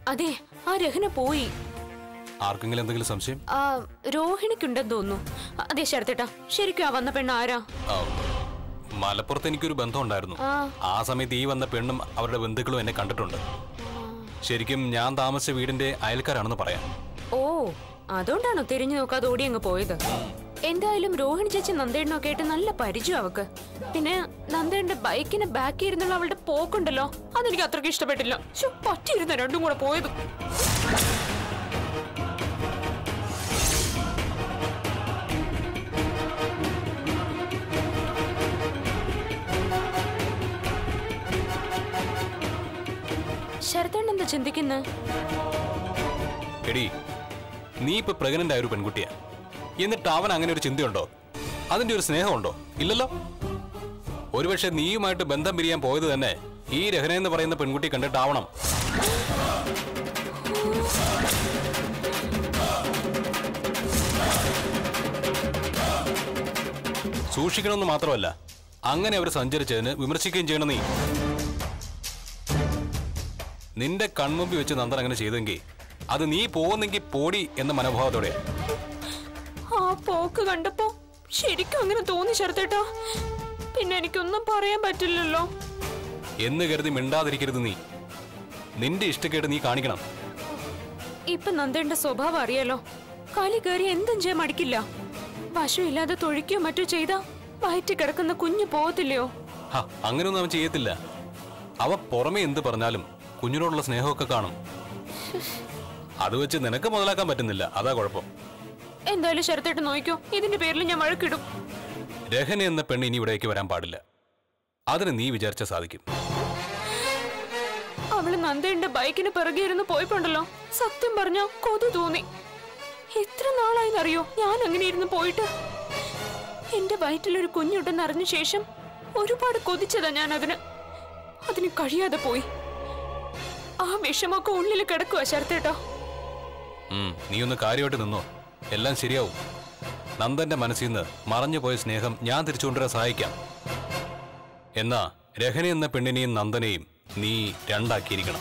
അതെ ആ രഹന പോയി ആർക്കെങ്കിലും എന്തെങ്കിലും സംശയം ആ രോഹിണിക്കുണ്ടെന്ന് തോന്നുന്നു അതെ ശരത്തേട്ടാ ശരിക്കും ആ വന്ന പെണ്ണ് ആരാ ആ, മലപ്പുറത്ത് എനിക്കൊരു ബന്ധം ഉണ്ടായിരുന്നു ആ ആ സമയത്ത് ഈ വന്ന പെണ്ണും അവരുടെ ബന്ധുക്കളും എന്നെ കണ്ടിട്ടുണ്ട് ശരിക്കും ഞാൻ താമസിച്ച വീടിന്റെ അയൽക്കാരാണെന്ന് പറയാം ഓ അതുകൊണ്ടാണോ തിരിഞ്ഞു നോക്കാതെ ഓടി അങ്ങ് പോയത് എന്തായാലും രോഹിണി ചേച്ചി നന്ദേണ്ണൊക്കെ ആയിട്ട് നല്ല പരിചയം അവക്ക് പിന്നെ നന്ദേണ്ണന്റെ ബൈക്കിന് ബാക്കി ഇരുന്നുള്ള അവളുടെ പോക്കുണ്ടല്ലോ അതെനിക്ക് അത്രയ്ക്ക് ഇഷ്ടപ്പെട്ടില്ല ശ്ശോ, പറ്റിയിരുന്ന രണ്ടും കൂടെ പോയത് ശരത്തേണ്ട എന്താ ചിന്തിക്കുന്നത് എടി നീ ഇപ്പൊ പ്രഗ്നന്റ് ആയ ഒരു പെൺകുട്ടിയാ എന്നിട്ട് അവൻ അങ്ങനെ ഒരു ചിന്തയുണ്ടോ അതിന്റെ ഒരു സ്നേഹമുണ്ടോ ഇല്ലല്ലോ ഒരുപക്ഷെ നീയുമായിട്ട് ബന്ധം പിരിയാൻ പോയത് തന്നെ ഈ രഹന എന്ന് പറയുന്ന പെൺകുട്ടി കണ്ടിട്ടാവണം സൂക്ഷിക്കണമെന്ന് മാത്രമല്ല അങ്ങനെ അവർ സഞ്ചരിച്ചതിന് വിമർശിക്കുകയും ചെയ്യണം നീ നിന്റെ കൺമുമ്പിൽ വെച്ച് നന്ദൻ അങ്ങനെ ചെയ്തെങ്കിൽ അത് നീ പോകുന്നെങ്കിൽ പോടി എന്ന മനോഭാവത്തോടെ ആ പോക്ക് കണ്ടപ്പോ ശരിക്കും അങ്ങനെ തോന്നി ശരത്തേട്ടാ പിന്നെ എനിക്കൊന്നും പറയാൻ പറ്റില്ലല്ലോ എന്ന് കരുതി മിണ്ടാതിരിക്കരുത് നീ നിന്റെ ഇഷ്ടക്കേട് നീ കാണിക്കണം ഇപ്പൊ നന്ദേണ്ട സ്വഭാവം അറിയാലോ കാലി കയറി എന്തും ചെയ്യാൻ മടിക്കില്ല വശമില്ലാതെ തൊഴിക്കോ മറ്റോ ചെയ്താ വയറ്റി കിടക്കുന്ന കുഞ്ഞു പോകത്തില്ലയോ ഹ അങ്ങനെയൊന്നും അവൻ ചെയ്യത്തില്ല അവ പുറമെ എന്ത് പറഞ്ഞാലും കുഞ്ഞിനോടുള്ള സ്നേഹമൊക്കെ കാണും അത് വെച്ച് നിനക്ക് മുതലാക്കാൻ പറ്റുന്നില്ല അതാ കുഴപ്പം എന്തായാലും ശരത്തേട്ട് നോക്കിക്കോ ഇതിന്റെ പേരിൽ ഞാൻ വഴക്കിടും രഹന എന്ന പെണ്ണ് ഇനി ഇവിടേക്ക് വരാൻ പാടില്ല അതിന് നീ വിചാരിച്ച സാധിക്കും അവള് നന്ദേണ്ട ബൈക്കിന് പിറകെ ഇരുന്ന് പോയപ്പോണ്ടല്ലോ സത്യം പറഞ്ഞ കൊതി തോന്നി എത്ര നാളായെന്നറിയോ ഞാൻ അങ്ങനെ ഇരുന്ന് പോയിട്ട് എന്റെ വയറ്റിലൊരു കുഞ്ഞുണ്ടെന്ന് അറിഞ്ഞ ശേഷം ഒരുപാട് കൊതിച്ചതാ ഞാൻ അതിന് അതിന് കഴിയാതെ പോയി ആ വിഷമൊക്കെ ഉള്ളിൽ കിടക്കുക ശരത്തേട്ടോ ഉം, നീ ഒന്ന് കാര്യമായിട്ട് നിന്നോ എല്ലാം ശരിയാവും നന്ദന്റെ മനസ്സിൽ നിന്ന് മറഞ്ഞുപോയ സ്നേഹം ഞാൻ തിരിച്ചുകൊണ്ടുവരാൻ സഹായിക്കാം എന്നാ രഹന എന്ന പെണ്ണിനെയും നന്ദനെയും നീ രണ്ടാക്കിയിരിക്കണം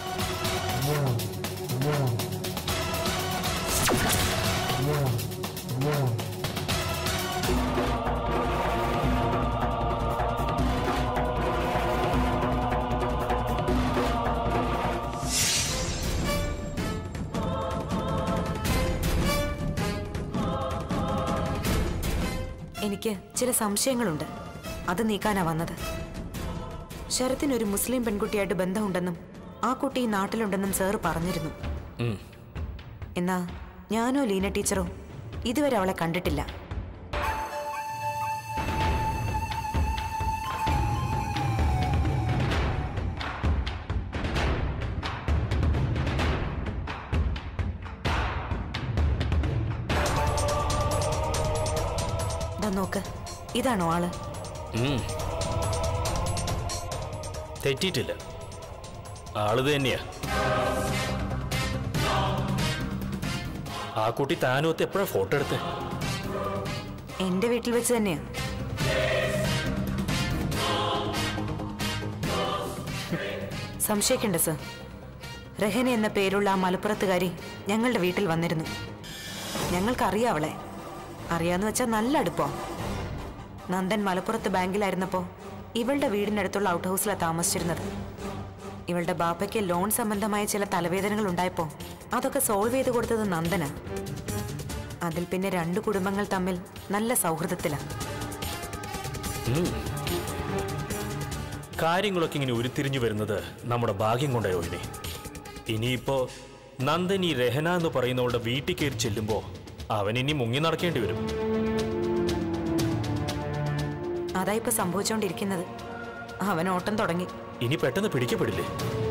എനിക്ക് ചില സംശയങ്ങളുണ്ട് അത് നീക്കാനാ വന്നത് ശരത്തിന് ഒരു മുസ്ലിം പെൺകുട്ടിയായിട്ട് ബന്ധമുണ്ടെന്നും ആ കുട്ടി ഈ നാട്ടിലുണ്ടെന്നും സാറ് പറഞ്ഞിരുന്നു എന്നാ ഞാനോ ലീന ടീച്ചറോ ഇതുവരെ അവളെ കണ്ടിട്ടില്ല ദാ നോക്ക് ഇതാണോ ആള് ഉം. തെറ്റിയിട്ടില്ല ആളിത് തന്നെയാ ആ കുട്ടി താനൊത്ത് എപ്പോഴാ ഫോട്ടോ എടുത്തേ എന്റെ വീട്ടിൽ വെച്ച് തന്നെയാ സംശയിക്കണ്ട സർ രഹന എന്ന പേരുള്ള ആ മലപ്പുറത്തുകാരി ഞങ്ങളുടെ വീട്ടിൽ വന്നിരുന്നു ഞങ്ങൾക്കറിയാം അവളെ അറിയാന്ന് വെച്ചാൽ നല്ല അടുപ്പം നന്ദൻ മലപ്പുറത്ത് ബാങ്കിലായിരുന്നപ്പോൾ ഇവളുടെ വീടിനടുത്തുള്ള ഔട്ട് ഹൗസിലാണ് താമസിച്ചിരുന്നത് ഇവളുടെ ബാപ്പയ്ക്ക് ലോൺ സംബന്ധമായ ചില തലവേദനകൾ ഉണ്ടായപ്പോൾ അതൊക്കെ സോൾവ് ചെയ്ത് കൊടുത്തത് നന്ദനാ അതിൽ പിന്നെ രണ്ടു കുടുംബങ്ങൾ തമ്മിൽ നല്ല സൗഹൃദത്തിലാണ് കാര്യങ്ങളൊക്കെ ഇങ്ങനെ ഉരുത്തിരിഞ്ഞു വരുന്നത് നമ്മുടെ ഭാഗ്യം കൊണ്ടായോ ഇനി ഇനിയിപ്പോ നന്ദൻ ഈ രഹന എന്ന് പറയുന്നവളുടെ വീട്ടിൽ കയറി ചെല്ലുമ്പോ അവൻ ഇനി മുങ്ങി നടക്കേണ്ടി വരും അതാ ഇപ്പൊ സംഭവിച്ചുകൊണ്ടിരിക്കുന്നത് അവൻ ഓട്ടം തുടങ്ങി ഇനി പെട്ടെന്ന് പിടിക്കപ്പെടില്ലേ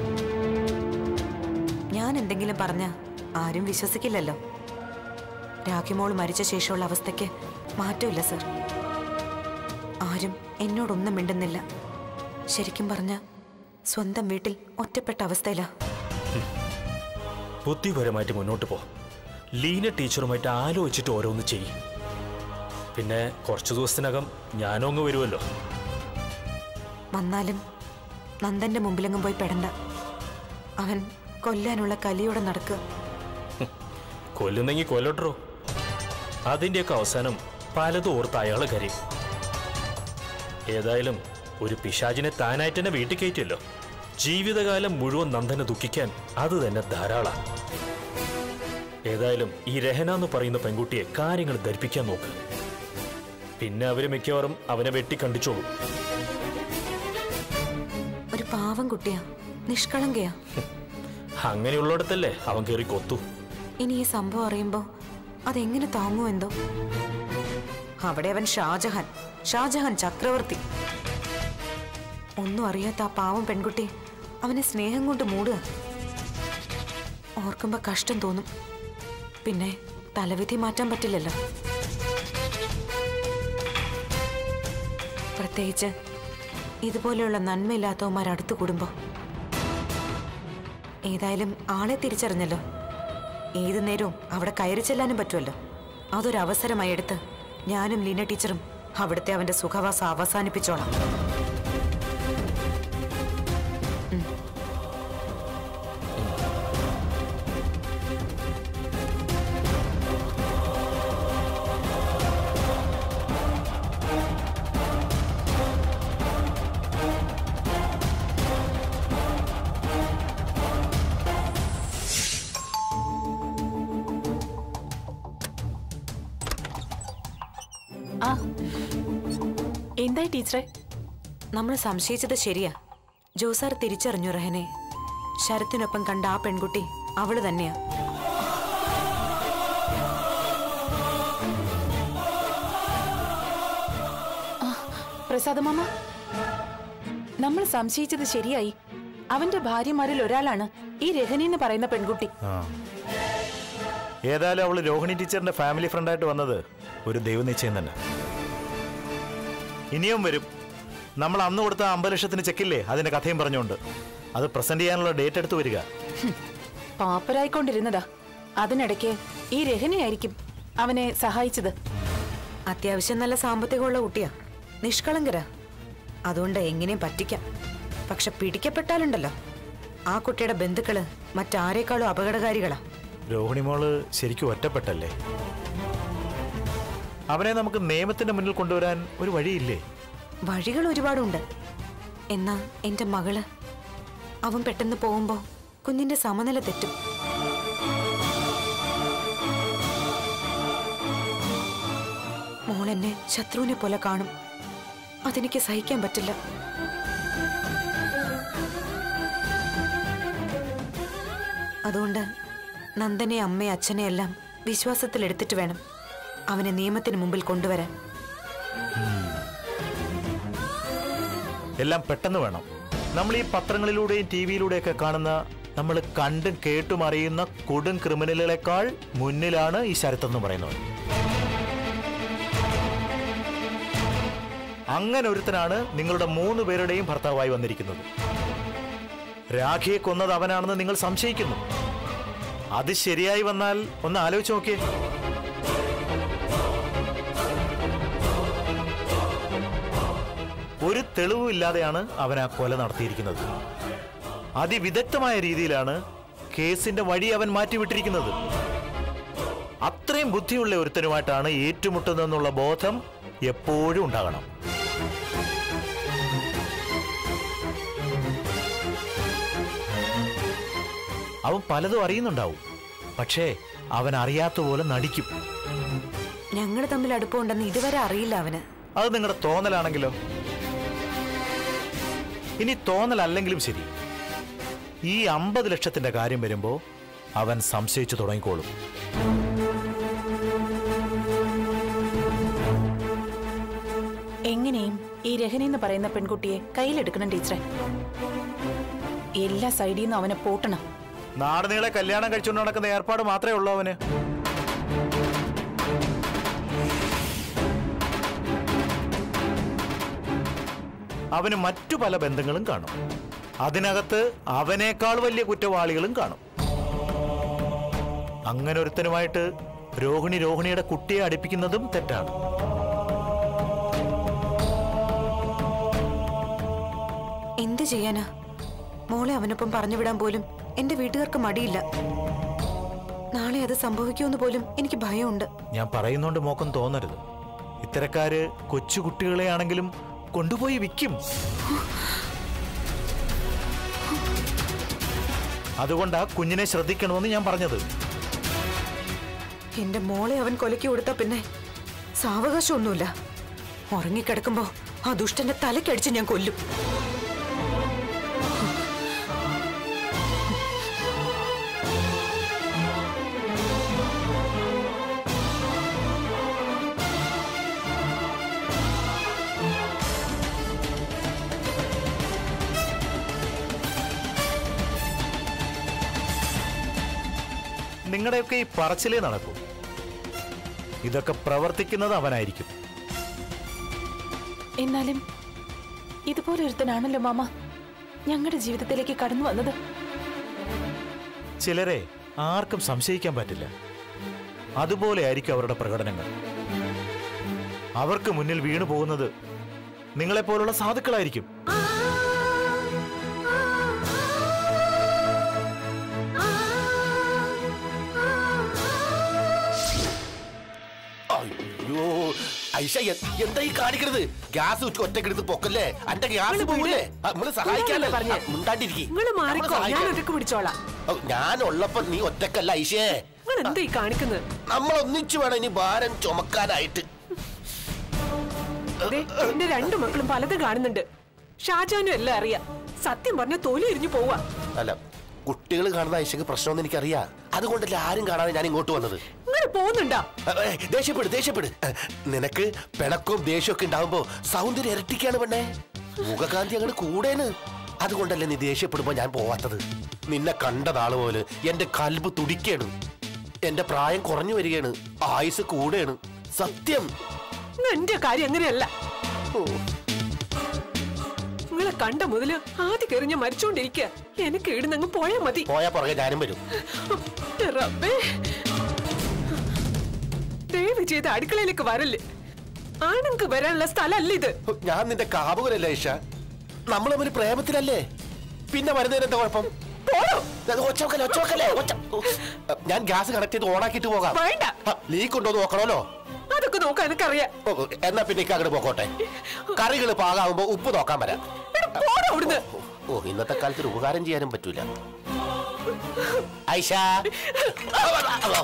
ഞാൻ എന്തെങ്കിലും പറഞ്ഞ ആരും വിശ്വസിക്കില്ലല്ലോ രാഖിമോൾ മരിച്ച ശേഷമുള്ള അവസ്ഥയ്ക്ക് മാറ്റമില്ല സർ ആരും എന്നോടൊന്നും മിണ്ടുന്നില്ല ശരിക്കും പറഞ്ഞ സ്വന്തം വീട്ടിൽ ഒറ്റപ്പെട്ട അവസ്ഥയിലാ ബുദ്ധിപരമായിട്ട് മുന്നോട്ട് പോ ലീന ടീച്ചറുമായിട്ട് ആലോചിച്ചിട്ട് ഓരോന്ന് ചെയ്യും പിന്നെ കുറച്ച് ദിവസത്തിനകം ഞാനും അങ്ങ് വരുമല്ലോ വന്നാലും നന്ദന്റെ മുമ്പിലെങ്ങും പോയി പെടണ്ട അവൻ കൊല്ലാനുള്ള കലിയോടെ നടക്കുക കൊല്ലുന്നെങ്കിൽ കൊല്ലട്ടോ അതിന്റെയൊക്കെ അവസാനം പലതും ഓർത്ത് അയാള് കരയും ഏതായാലും ഒരു പിശാചിനെ താനായിട്ട് തന്നെ വീട്ടിൽ കയറ്റിയല്ലോ ജീവിതകാലം മുഴുവൻ നന്ദനെ ദുഃഖിക്കാൻ അത് തന്നെ ധാരാളം ഏതായാലും ഈ രഹന എന്ന് പറയുന്ന പെൺകുട്ടിയെ കാര്യങ്ങൾ ധരിപ്പിക്കാൻ നോക്ക് പിന്നെ അവര് മിക്കവാറും അവനെ വെട്ടി കണ്ടിച്ചോളൂ ഒരു പാവം കുട്ടിയാ നിഷ്കളങ്കയാ അങ്ങനെയുള്ളിടത്തല്ലേ അവൻ കയറി കൊത്തു ഇനി ഈ സംഭവം അറിയുമ്പോ അതെങ്ങനെ താങ്ങുമോ എന്തോ അവിടെ അവൻ ഷാജഹാൻ ഷാജഹാൻ ചക്രവർത്തി ഒന്നും അറിയാത്ത ആ പാവം പെൺകുട്ടി അവനെ സ്നേഹം കൊണ്ട് മൂടുക ഓർക്കുമ്പോ കഷ്ടം തോന്നും പിന്നെ തലവിധി മാറ്റാൻ പറ്റില്ലല്ലോ പ്രത്യേകിച്ച് ഇതുപോലെയുള്ള നന്മയില്ലാത്തവന്മാർ അടുത്തു കൂടുമ്പോ ഏതായാലും ആളെ തിരിച്ചറിഞ്ഞല്ലോ ഏതു നേരവും അവിടെ കയറി ചെല്ലാനും പറ്റുമല്ലോ അതൊരു അവസരമായി എടുത്ത് ഞാനും ലീന ടീച്ചറും അവിടുത്തെ അവന്റെ സുഖവാസം അവസാനിപ്പിച്ചോളാം ആ എന്തായി ടീച്ചറെ നമ്മൾ സംശയിച്ചത് ശരിയാ ജോസാർ തിരിച്ചറിഞ്ഞു റഹനെ ശരത്തിനൊപ്പം കണ്ട ആ പെൺകുട്ടി അവള് തന്നെയാ പ്രസാദ മാമ നമ്മൾ സംശയിച്ചത് ശരിയായി അവന്റെ ഭാര്യമാരിൽ ഒരാളാണ് ഈ രഹനി എന്ന് പറയുന്ന പെൺകുട്ടി ആ ഏതായാലും അവള് രോഹിണി ടീച്ചറിന്റെ ഫാമിലി ഫ്രണ്ടായിട്ട് വന്നത് ഒരു ദൈവനിശ്ചയം തന്നെ ഇനിയും വരും നമ്മൾ അന്ന് കൊടുത്ത അമ്പത് ലക്ഷത്തിന് ചെക്കില്ലേ അതിന്റെ കഥയും പറഞ്ഞുകൊണ്ട് അത് പ്രസന്റ് ചെയ്യാനുള്ള ഡേറ്റ് എടുത്തു വരിക പാപ്പരായിക്കൊണ്ടിരുന്നതാ അതിനിടയ്ക്ക് ഈ രഹനിയായിരിക്കും അവനെ സഹായിച്ചത് അത്യാവശ്യം നല്ല സാമ്പത്തികമുള്ള കുട്ടിയാ നിഷ്കളങ്കര അതുകൊണ്ട് എങ്ങനെയും പറ്റിക്കാം പക്ഷെ പിടിക്കപ്പെട്ടാലുണ്ടല്ലോ ആ കുട്ടിയുടെ ബന്ധുക്കള് മറ്റാരേക്കാളും അപകടകാരികളാ രോഹിണി മോള് ശരിക്കും ഒറ്റപ്പെട്ടല്ലേ അവനെ നമുക്ക് നിയമത്തിന്റെ മുന്നിൽ കൊണ്ടുവരാൻ ഒരു വഴിയില്ലേ വഴികൾ ഒരുപാടുണ്ട് എന്നാ എന്റെ മകള് അവൻ പെട്ടെന്ന് പോകുമ്പോ കുഞ്ഞിന്റെ സമനില തെറ്റും മോളെന്നെ ശത്രുവിനെ പോലെ കാണും അതെനിക്ക് സഹിക്കാൻ പറ്റില്ല അതുകൊണ്ട് നന്ദനെ അമ്മയെ അച്ഛനെ എല്ലാം വിശ്വാസത്തിലെടുത്തിട്ട് വേണം അവനെ നിയമത്തിന് മുമ്പിൽ കൊണ്ടുവരാൻ എല്ലാം പെട്ടെന്ന് വേണം നമ്മൾ ഈ പത്രങ്ങളിലൂടെയും ടി വിയിലൂടെയൊക്കെ കാണുന്ന നമ്മൾ കണ്ടും കേട്ടും അറിയുന്ന കൊടും ക്രിമിനലുകളെക്കാൾ മുന്നിലാണ് ഈ ശരത്തെന്ന് പറയുന്നത് അങ്ങനെ ഒരുത്തനാണ് നിങ്ങളുടെ മൂന്ന് പേരുടെയും ഭർത്താവായി വന്നിരിക്കുന്നത് രാഖിയെ കൊന്നത് അവനാണെന്ന് നിങ്ങൾ സംശയിക്കുന്നു അത് ശരിയായി വന്നാൽ ഒന്ന് ആലോചിച്ച് നോക്കിയേ ഒരു തെളിവും ഇല്ലാതെയാണ് അവൻ ആ കൊല നടത്തിയിരിക്കുന്നത് അതിവിദഗ്ധമായ രീതിയിലാണ് കേസിന്റെ വഴി അവൻ മാറ്റിവിട്ടിരിക്കുന്നത് അത്രയും ബുദ്ധിയുള്ള ഒരുത്തനുമായിട്ടാണ് ഏറ്റുമുട്ടുന്നതെന്നുള്ള ബോധം എപ്പോഴും ഉണ്ടാകണം അവൻ പലതും അറിയുന്നുണ്ടാവും പക്ഷേ അവൻ അറിയാത്ത പോലെ നടിക്കും ഞങ്ങൾ തമ്മിൽ അടുപ്പമുണ്ടെന്ന് ഇതുവരെ അറിയില്ല അവന് അത് നിങ്ങളുടെ തോന്നലാണെങ്കിലോ ഇനി തോന്നലല്ലെങ്കിലും ശരി ഈ അമ്പത് ലക്ഷത്തിന്റെ കാര്യം വരുമ്പോ അവൻ സംശയിച്ചു തുടങ്ങിക്കോളും എങ്ങനെയും ഈ രഹനി എന്ന് പറയുന്ന പെൺകുട്ടിയെ കയ്യിലെടുക്കണം ടീച്ചറെ എല്ലാ സൈഡിൽ നിന്നും അവനെ പൂട്ടണം നാട് നീളെ കല്യാണം കഴിച്ചുകൊണ്ട് നടക്കുന്ന ഏർപ്പാട് മാത്രമേ ഉള്ളൂ അവന് അവന് മറ്റു പല ബന്ധങ്ങളും കാണും അതിനകത്ത് അവനേക്കാൾ വലിയ കുറ്റവാളികളും കാണും അങ്ങനെ ഒരുത്തനുമായിട്ട് രോഹിണി രോഹിണിയുടെ കുട്ടിയെ അടുപ്പിക്കുന്നതും തെറ്റാണ് എന്ത് ചെയ്യാനാ മോളെ അവനൊപ്പം പറഞ്ഞു വിടാൻ പോലും എന്റെ വീട്ടുകാർക്ക് മടിയില്ല നാളെ അത് സംഭവിക്കുമെന്ന് പോലും എനിക്ക് ഭയമുണ്ട് ഞാൻ പറയുന്നോണ്ട് മോക്കം തോന്നരുത് ഇത്തരക്കാര് കൊച്ചുകുട്ടികളെ ആണെങ്കിലും കൊണ്ടുപോയി വിൽക്കും അതുകൊണ്ടാ കുഞ്ഞിനെ ശ്രദ്ധിക്കണമെന്ന് ഞാൻ പറഞ്ഞത് എന്റെ മോളെ അവൻ കൊലക്കി കൊടുത്ത പിന്നെ സാവകാശമൊന്നുമില്ല ഉറങ്ങിക്കിടക്കുമ്പോ ആ ദുഷ്ടന്റെ തലക്കടിച്ച് ഞാൻ കൊല്ലും നിങ്ങളുടെയൊക്കെ ഈ പറച്ചിലേ നടക്കൂ ഇതൊക്കെ പ്രവർത്തിക്കുന്നത് അവനായിരിക്കും എന്നാലും ഇതുപോലെ ഒരുത്തനാണല്ലോ മാമ ഞങ്ങളുടെ ജീവിതത്തിലേക്ക് കടന്നു വന്നത് ചിലരെ ആർക്കും സംശയിക്കാൻ പറ്റില്ല അതുപോലെ ആയിരിക്കും അവരുടെ പ്രകടനങ്ങൾ അവർക്ക് മുന്നിൽ വീണു പോകുന്നത് നിങ്ങളെപ്പോലുള്ള സാധുക്കളായിരിക്കും അയ്യോ ഐഷ എ- എന്താ ഈ കാണിക്കണത് ഗ്യാസ് ഒറ്റക്കെടുത്ത് പൊക്കല്ലേ അന്റെ ഗ്യാസ് പോകൂലേ നമ്മള് സഹായിക്കാല്ലേ പറഞ്ഞേ. മുണ്ടാണ്ടിരിക്കും നിങ്ങൾ മാറിക്കോ ഞാൻ ഒറ്റക്ക് പിടിച്ചോളാം ഞാൻ ഉള്ളപ്പോ നീ ഒറ്റക്കല്ല ഐഷേ നിങ്ങൾ എന്താ ഈ കാണിക്കുന്നത് നമ്മൾ ഒന്നിച്ചു വേണം ഇനി ഭാരം ചുമക്കാനായിട്ട് ദേ, എന്റെ രണ്ടു മക്കളും പലതും കാണുന്നുണ്ട് ഷാജാനും എല്ലാം അറിയാം സത്യം പറഞ്ഞ തൊലി എരിഞ്ഞു പോവാ അല്ല കുട്ടികൾ കാണുന്ന ഐഷക്ക് പ്രശ്നമൊന്നും എനിക്കറിയാം അതുകൊണ്ടല്ല ആരും കാണാതെ ഞാൻ ഇങ്ങോട്ട് വന്നത് നിങ്ങൾ പോകുന്നുണ്ടാ ഏ, ദേഷ്യപ്പെട് ദേഷ്യപ്പെട് നിനക്ക് പിണക്കവും ദേഷ്യമൊക്കെ ഉണ്ടാവുമ്പോ സൗന്ദര്യം ഇരട്ടിക്കാണ് പെണ്ണേ മുഖകാന്തി അങ്ങോട്ട് കൂടേന് അതുകൊണ്ടല്ലേ നീ ദേഷ്യപ്പെടുമ്പോ ഞാൻ പോവാത്തത് നിന്നെ കണ്ട നാള് പോലെ എന്റെ കൽബ് തുടിക്കാണ് എന്റെ പ്രായം കുറഞ്ഞു വരികയാണ് ആയുസ് കൂടെയാണ് സത്യം ഇന്ന് എന്റെ കാര്യം അങ്ങനെയല്ല ഓ, നിങ്ങളെ കണ്ട മുതല് ആദ്യ കയറി ഞാൻ മരിച്ചോണ്ടിരിക്കുക എനിക്ക് ഇടുന്നങ്ങ് പോയാ മതി പോയാ പുറകെ ഞാനും വരും റബ്ബേ. ദയവ് ചെയ്ത് അടുക്കളയിലേക്ക് വരല്ലേ ആണുങ്ങൾക്ക് വരാനുള്ള സ്ഥലമല്ല ഇത് ഞാൻ നിന്റെ കാമുകനല്ലേ ഐഷ നമ്മൾ തമ്മിൽ പ്രേമത്തിലല്ലേ പിന്നെ വരുന്നതിന് എന്താ കുഴപ്പം പോടോ. അത് ഒച്ച വെക്കല്ലേ, ഒച്ച വെക്കല്ലേ, ഒച്ച. ഓ, ഞാൻ ഗ്യാസ് കണക്ട് ചെയ്ത് ഓണാക്കിയിട്ട് പോകാം വേണ്ട. ലീക്ക് ഉണ്ടോ എന്ന് നോക്കണമല്ലോ അതൊക്കെ നോക്കാൻ എനിക്കറിയാം ഓ, ഓ, എന്നാ പിന്നെ ഇക്ക അങ്ങോട്ട് പോക്കോട്ടെ കറികൾ പാകാവുമ്പോ ഉപ്പ് നോക്കാൻ വരാം എടാ, പോടോ അവിടുന്ന് ഓ ഇന്നത്തെ കാലത്ത് ഒരു ഉപകാരം ചെയ്യാനും പറ്റൂല ഐഷ ഓ,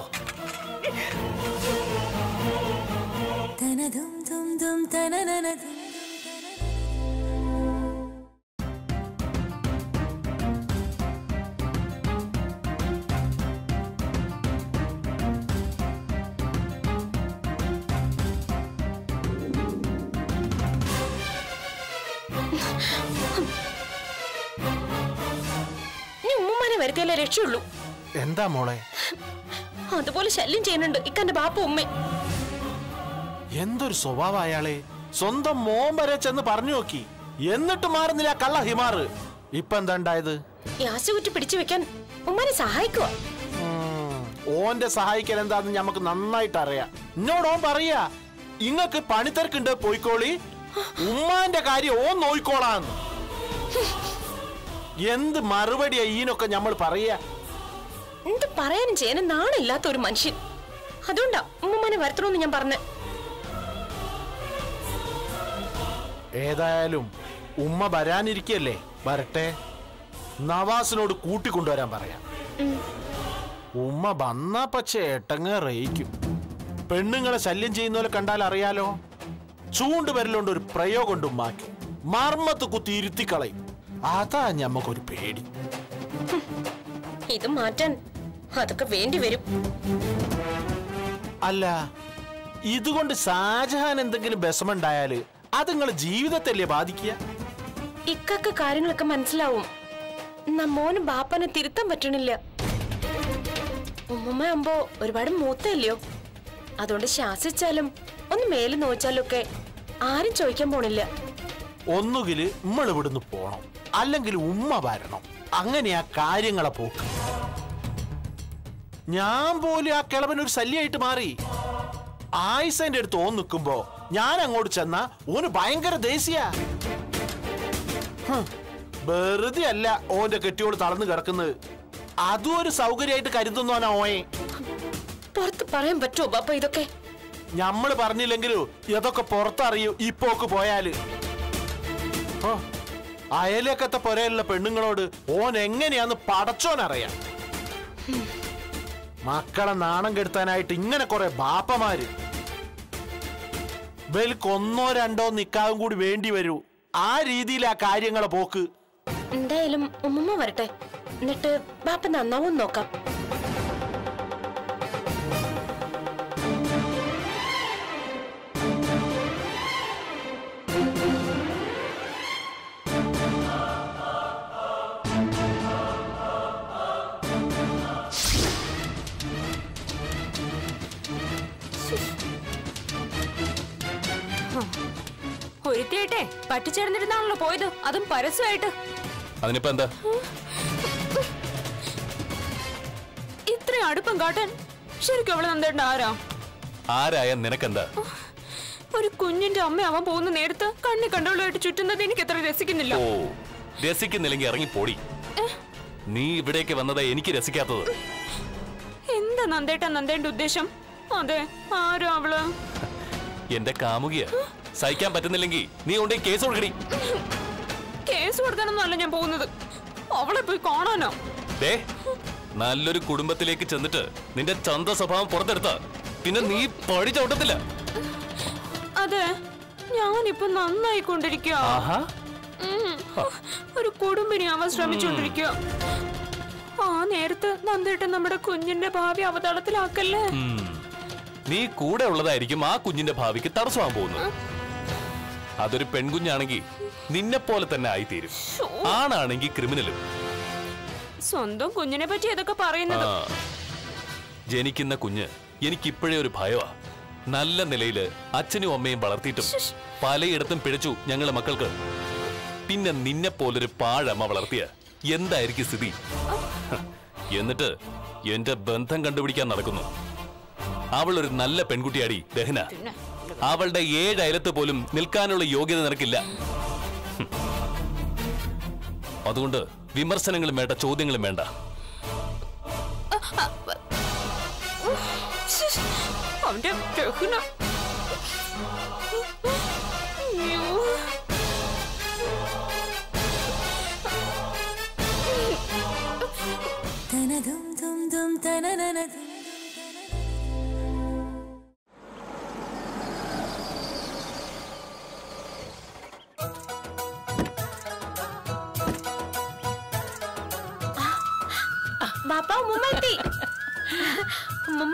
ഇനി ഉമ്മമാനെ വരുത്തിയാലേ രക്ഷയുള്ളൂ എന്താ മോളെ അതുപോലെ ശല്യം ചെയ്യുന്നുണ്ട് ഇക്കന്റെ ബാപ്പ ഉമ്മ എന്തൊരു സ്വഭാവം അയാളെ സ്വന്തം മോൻ വരെ ചെന്ന് പറഞ്ഞു നോക്കി എന്നിട്ട് മാറുന്നില്ല ആ കള്ള ഹിമാറ് ഇപ്പൊ എന്താ ഉണ്ടായത് യാസുകുറ്റി പിടിച്ചു വെക്കാൻ ഉമ്മാനെ സഹായിക്കുക ഉം, ഓന്റെ സഹായിക്കാൻ എന്താന്ന് ഞമ്മക്ക് നന്നായിട്ട് അറിയാം എന്നോട് ഓൻ പറയാ ഇങ്ങക്ക് പണിത്തിരക്കുണ്ട് പോയിക്കോളി ഉമ്മാന്റെ കാര്യം ഓൻ നോയിക്കോളാന്ന് എന്ത് മറുപടിയാ ഈനൊക്കെ നമ്മൾ പറയാ എന്ത് പറയാനും ചെയ്യാനും നാണില്ലാത്ത ഒരു മനുഷ്യൻ അതുകൊണ്ടാ ഉമ്മമാനെ വരുത്തണമെന്ന് ഞാൻ പറഞ്ഞ ഏതായാലും ഉമ്മ വരാനിരിക്കല്ലേ വരട്ടെ നവാസിനോട് കൂട്ടിക്കൊണ്ടുവരാൻ പറയാം ഉമ്മ വന്നാ പക്ഷേ ഏട്ടങ്ങ് റയിക്കും പെണ്ണുങ്ങളെ ശല്യം ചെയ്യുന്ന പോലെ കണ്ടാൽ അറിയാലോ ചൂണ്ട് വരലുകൊണ്ട് ഒരു പ്രയോഗം ഉമ്മാക്കി മർമ്മത്ത് കുത്തി ഇരുത്തിക്കളയും അതാ ഞമ്മക്കൊരു പേടി ഇത് മാറ്റാൻ അതൊക്കെ വേണ്ടി വരും അല്ല ഇതുകൊണ്ട് ഷാജഹാൻ എന്തെങ്കിലും വിഷമുണ്ടായാല് അത് നിങ്ങളെ ജീവിതത്തല്ലേ ബാധിക്കുക ഇക്കൊക്കെ കാര്യങ്ങളൊക്കെ മനസ്സിലാവും നമ്മോന് ബാപ്പനെ തിരുത്താൻ പറ്റണില്ല ഉമ്മമ്മയാകുമ്പോ ഒരുപാട് മൂത്തല്ലയോ അതുകൊണ്ട് ശാസിച്ചാലും ഒന്ന് മേല് നോച്ചാലും ഒക്കെ ആരും ചോദിക്കാൻ പോണില്ല ഒന്നുകില് നമ്മൾ ഇവിടുന്ന് പോണം അല്ലെങ്കിൽ ഉമ്മ വരണം അങ്ങനെയാ കാര്യങ്ങളെ പോക്ക് ഞാൻ പോലും ആ കിളവൻ ഒരു ശല്യമായിട്ട് മാറി ആയിസന്റെ അടുത്ത് ഓൻ നിൽക്കുമ്പോ ഞാൻ അങ്ങോട്ട് ചെന്ന ഓന് ഭയങ്കര ദേശീയ വെറുതെ അല്ല ഓന്റെ കെട്ടിയോട് തളർന്നു കിടക്കുന്നത് അതും ഒരു സൗകര്യമായിട്ട് കരുതുന്നവനാ ഓയെ പുറത്ത് പറയാൻ പറ്റുമോ ബാപ്പ ഇതൊക്കെ ഞമ്മള് പറഞ്ഞില്ലെങ്കിലും ഇതൊക്കെ പുറത്തറിയൂ ഈ പോക്ക് പോയാല് ഓ അയലക്കത്തെ പുരയിലുള്ള പെണ്ണുങ്ങളോട് ഓൻ എങ്ങനെയാന്ന് പടച്ചോനറിയാം മക്കളെ നാണം കെടുത്താനായിട്ട് ഇങ്ങനെ കുറെ ബാപ്പമാര് ഇവർക്ക് ഒന്നോ രണ്ടോ നിക്കാവും കൂടി വേണ്ടി വരൂ ആ രീതിയിലാ കാര്യങ്ങളെ പോക്ക് എന്തായാലും ഉമ്മമ്മ വരട്ടെ എന്നിട്ട് ബാപ്പ നന്നാവും നോക്കാം ഒരുത്തിയായിട്ടെ പറ്റിച്ചേർന്നിരുന്നാണല്ലോ പോയത് അതും പരസ്യമായിട്ട് അതിനിപ്പോ എന്താ ഇത്രയും അടുപ്പം കാട്ടാൻ ശരിക്കും അവള് നന്ദേണ്ട ആരാ ആരായ നിനക്കെന്താ ഒരു കുഞ്ഞിന്റെ അമ്മയാവാൻ പോകുന്ന നേരത്ത് കണ്ണി കണ്ടവളുമായിട്ട് ചുറ്റുന്നത് എനിക്ക് അത്ര രസിക്കുന്നില്ല ഓ രസിക്കുന്നില്ലെങ്കിൽ ഇറങ്ങി പോടി നീ ഇവിടേക്ക് വന്നതാ എനിക്ക് രസിക്കാത്തത് എന്താ നന്ദേട്ട നന്ദേണ്ട ഉദ്ദേശം അതെ ആരാ അവള് എന്റെ കാമുകിയ സഹിക്കാൻ പറ്റുന്നില്ലെങ്കിൽ നീ കൊണ്ടേ കേസ് കൊടുക്കടി കേസ് കൊടുക്കാനൊന്നുമല്ല ഞാൻ പോകുന്നത് അവളെ പോയി കാണാനോ ദേ നല്ലൊരു കുടുംബത്തിലേക്ക് ചെന്നിട്ട് നിന്റെ ചന്ത സ്വഭാവം പുറത്തെടുത്ത പിന്നെ നീ പഴി ചവിട്ടത്തില്ല അതെ ഞാനിപ്പോ നന്നായി കൊണ്ടിരിക്കുക ആഹാ ഒരു കുടുംബിനി ആവാൻ ശ്രമിച്ചോണ്ടിരിക്കുക ആ നേരത്ത് നന്ദേട്ടൻ നമ്മുടെ കുഞ്ഞിന്റെ ഭാവി അവതാളത്തിലാക്കല്ലേ ഉം. നീ കൂടെ ഉള്ളതായിരിക്കും ആ കുഞ്ഞിന്റെ ഭാവിക്ക് തടസ്സമാകാൻ പോകുന്നത് അതൊരു പെൺകുഞ്ഞാണെങ്കിൽ നിന്നെ പോലെ തന്നെ ആയിത്തീരും ശ്ശോ. ആണാണെങ്കിൽ ക്രിമിനലും സ്വന്തം കുഞ്ഞിനെ പറ്റി ഏതൊക്കെ പറയുന്നത് ആ. ജനിക്കുന്ന കുഞ്ഞ് എനിക്കിപ്പോഴേ ഒരു ഭയമാ നല്ല നിലയില് അച്ഛനും അമ്മയും വളർത്തിയിട്ടും പലയിടത്തും പിഴച്ചു ഞങ്ങളെ മക്കൾക്ക് പിന്നെ നിന്നെ പോലൊരു പാഴമ്മ വളർത്തിയ എന്തായിരിക്കും സ്ഥിതി ഹ, എന്നിട്ട് എന്റെ ബന്ധം കണ്ടുപിടിക്കാൻ നടക്കുന്നു അവൾ ഒരു നല്ല പെൺകുട്ടിയാടി ദഹന അവളുടെ ഏഴ് അയലത്ത് പോലും നിൽക്കാനുള്ള യോഗ്യത നിനക്കില്ല ഹും. അതുകൊണ്ട് വിമർശനങ്ങളും വേണ്ട ചോദ്യങ്ങളും വേണ്ട ശ്ശ്. അവന്റെ രഹുന അയ്യോ. ബാപ്പ ഉമ്മ എത്തി ഉമ്മ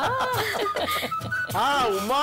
ആ ഉമ്മാ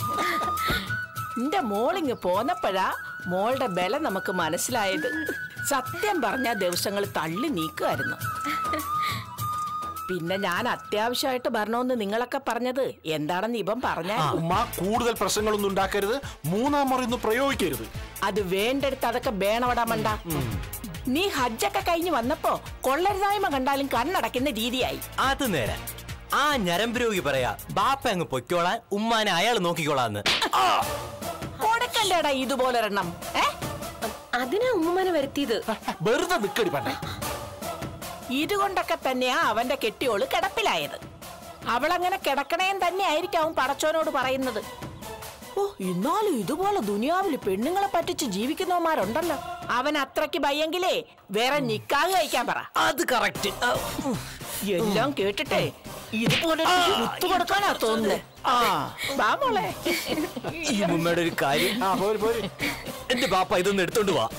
എന്റെ മോളിങ് പോന്നപ്പോഴാ മോളുടെ ബലം നമുക്ക് മനസ്സിലായത് സത്യം പറഞ്ഞ ദിവസങ്ങൾ തള്ളി നീക്കുമായിരുന്നു പിന്നെ ഞാൻ അത്യാവശ്യമായിട്ട് വരണമെന്ന് നിങ്ങളൊക്കെ പറഞ്ഞത് എന്താണെന്ന് ഇവൻ പറഞ്ഞ ഉമ്മ കൂടുതൽ പ്രശ്നങ്ങളൊന്നും ഉണ്ടാക്കരുത് മൂന്നാം മുറി ഒന്നും പ്രയോഗിക്കരുത് അത് വേണ്ടെടുത്ത് അതൊക്കെ വേണവടാ മണ്ട നീ ഹജ്ജൊക്കെ കഴിഞ്ഞ് വന്നപ്പോ കൊള്ളരുതായ്മ കണ്ടാലും കണ്ണടക്കുന്ന രീതിയായി അത് നേരെ ആ ഞരമ്പ് രോഗി പറയാ ബാപ്പ അങ്ങ് പൊയ്ക്കോളാൻ ഉമ്മാനെ അയാൾ നോക്കിക്കോളാന്ന് കൊടുക്കണ്ടേടാ ഇതുപോലൊരെണ്ണം ഏ അതിനാ ഉമ്മമാനെ വരുത്തിയത് വെറുതെ നിക്കടി പണ്ടേ ഇതുകൊണ്ടൊക്കെ തന്നെയാ അവന്റെ കെട്ടിയോള് കിടപ്പിലായത് അവളങ്ങനെ കിടക്കണേം തന്നെ ആയിരിക്കും അവൻ പടച്ചോനോട് പറയുന്നത് ഓ എന്നാലും ഇതുപോലെ ദുനിയാവില് പെണ്ണുങ്ങളെ പറ്റിച്ച് ജീവിക്കുന്നവന്മാരുണ്ടല്ലോ അവൻ അത്രയ്ക്ക് ഭയെങ്കിലേ വേറെ നിക്കാഹ് കഴിക്കാൻ പറ അത് കറക്റ്റ് എല്ലാം കേട്ടിട്ടേ ഇതുപോലെ കുത്തു കൊടുക്കാനാ തോന്നുന്നത് ആ വാ മോളെ ഈ ഉമ്മയുടെ ഒരു കാര്യം ആ പോര് പോര് എന്റെ ബാപ്പ ഇതൊന്ന് എടുത്തോണ്ട് വാ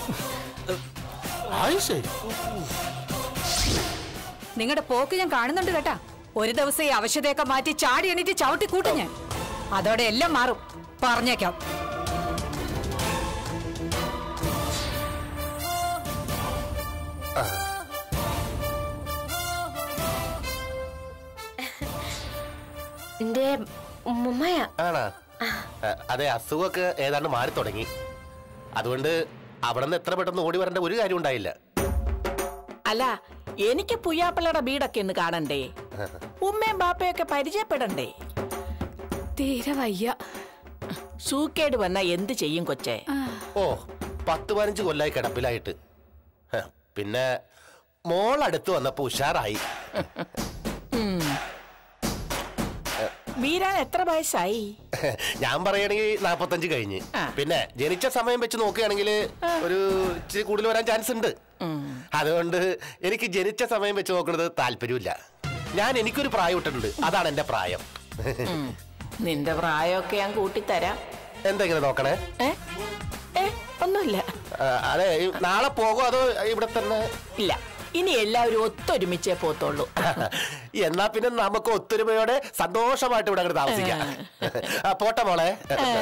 അത് ശരി നിങ്ങളുടെ പോക്ക് ഞാൻ കാണുന്നുണ്ട് കേട്ടാ ഒരു ദിവസം ഈ അവശതയൊക്കെ മാറ്റി ചാടി എണീറ്റ് ചവിട്ടി കൂട്ടും ഞാൻ അതോടെ എല്ലാം മാറും പറഞ്ഞേക്കാം എന്റെ ഉമ്മയാ ആണാ ആ, അതെ അസുഖമൊക്കെ ഏതാണ്ട് മാറി തുടങ്ങി അതുകൊണ്ട് അവിടെ നിന്ന് എത്ര പെട്ടെന്ന് ഓടി വരേണ്ട ഒരു കാര്യം ഉണ്ടായില്ല അല്ല എനിക്ക് പുയ്യാപ്പിള്ളയുടെ വീടൊക്കെ ഒന്ന് കാണണ്ടേ ഉമ്മയും ബാപ്പയൊക്കെ പരിചയപ്പെടണ്ടേ തീരെ വയ്യ സൂക്കേട് വന്നാ എന്ത് ചെയ്യും കൊച്ചേ ഓ പത്ത് പതിനഞ്ച് കൊല്ലായി കിടപ്പിലായിട്ട് ഹ, പിന്നെ മോൾ അടുത്ത് വന്നപ്പോ ഉഷാറായി വീരാൻ എത്ര വയസ്സായി ഞാൻ പറയുകയാണെങ്കിൽ നാപ്പത്തഞ്ച് കഴിഞ്ഞ് പിന്നെ ജനിച്ച സമയം വെച്ച് നോക്കുകയാണെങ്കിൽ ഒരു ഇച്ചിരി കൂടുതൽ വരാൻ ചാൻസ് ഉണ്ട് അതുകൊണ്ട് എനിക്ക് ജനിച്ച സമയം വെച്ച് നോക്കുന്നത് താല്പര്യമില്ല ഞാൻ എനിക്കൊരു പ്രായം ഇട്ടിട്ടുണ്ട് അതാണ് എന്റെ പ്രായം നിന്റെ പ്രായമൊക്കെ ഞാൻ കൂട്ടിത്തരാം എന്താ ഇങ്ങനെ നോക്കണേ ഏ ഏ ഒന്നുമില്ല ആ, അതെ ഈ നാളെ പോകുമോ അതോ ഇവിടെ തന്നെ ഇല്ല ഇനി എല്ലാവരും ഒത്തൊരുമിച്ചേ പോത്തുള്ളൂ എന്നാ പിന്നെ നമുക്ക് ഒത്തൊരുമയോടെ സന്തോഷമായിട്ട് ഇവിടെ അങ്ങോട്ട് താമസിക്കാം ആ, പോട്ടെ മോളെ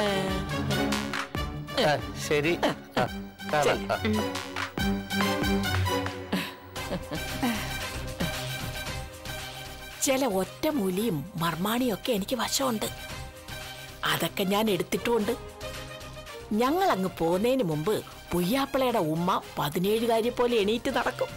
ആ, ശരി ആ, കാണാം. ആ. ചില ഒറ്റമൂലിയും മർമാണിയും ഒക്കെ എനിക്ക് വശമുണ്ട് അതൊക്കെ ഞാൻ എടുത്തിട്ടുമുണ്ട് ഞങ്ങൾ അങ്ങ് പോകുന്നതിന് മുമ്പ് പുയ്യാപ്പിളയുടെ ഉമ്മ പതിനേഴുകാരി പോലെ എണീറ്റ് നടക്കും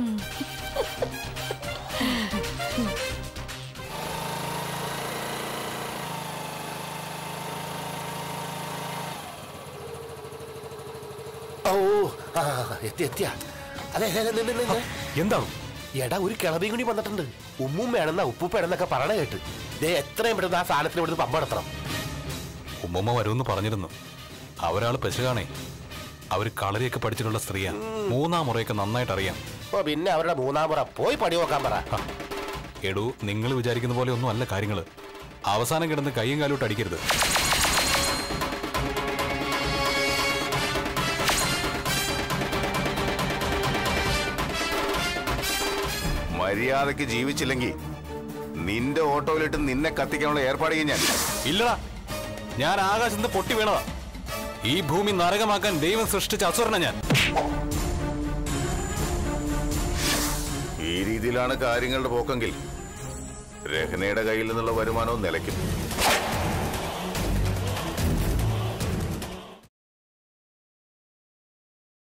ഓ ആ, എത്തി എത്തിയ അതെ അതെ, അതെ, നിന്ന്, നിന്ന്. എന്താണ് എടാ ഒരു കിളവിയും കൂടി വന്നിട്ടുണ്ട് ഉമ്മും വേണമെന്ന ഉപ്പുപ്പേണെന്നൊക്കെ പറയണ കേട്ട് ദേ എത്രയും പെട്ടെന്ന് ആ സാധനത്തിന് ഇവിടുന്ന് പമ്പ നടത്തണം ഉമ്മമ്മ വരുമെന്ന് പറഞ്ഞിരുന്നു അവരാള് പെശകാണേ അവര് കളരിയൊക്കെ പഠിച്ചിട്ടുള്ള സ്ത്രീയാ മൂന്നാം മുറയൊക്കെ നന്നായിട്ട് അറിയാം ഓ പിന്നെ അവരുടെ മൂന്നാം മുറ പോയി പണി നോക്കാൻ പറ എടൂ നിങ്ങൾ വിചാരിക്കുന്ന പോലെ ഒന്നും അല്ല കാര്യങ്ങള് അവസാനം കിടന്ന് കൈയും കാലോട്ട് അടിക്കരുത് മര്യാദക്ക് ജീവിച്ചില്ലെങ്കിൽ നിന്റെ ഓട്ടോയിലിട്ട് നിന്നെ കത്തിക്കാനുള്ള ഏർപ്പാട് ചെയ്യും ഞാൻ ഇല്ലടാ ഞാൻ ആകാശത്ത് നിന്ന് പൊട്ടി വീണതാ ഈ ഭൂമി നരകമാക്കാൻ ദൈവം സൃഷ്ടിച്ച അസുരന ഞാൻ ഈ രീതിയിലാണ് കാര്യങ്ങളുടെ പോക്കെങ്കിൽ രഹനയുടെ കയ്യിൽ നിന്നുള്ള വരുമാനവും നിലയ്ക്കും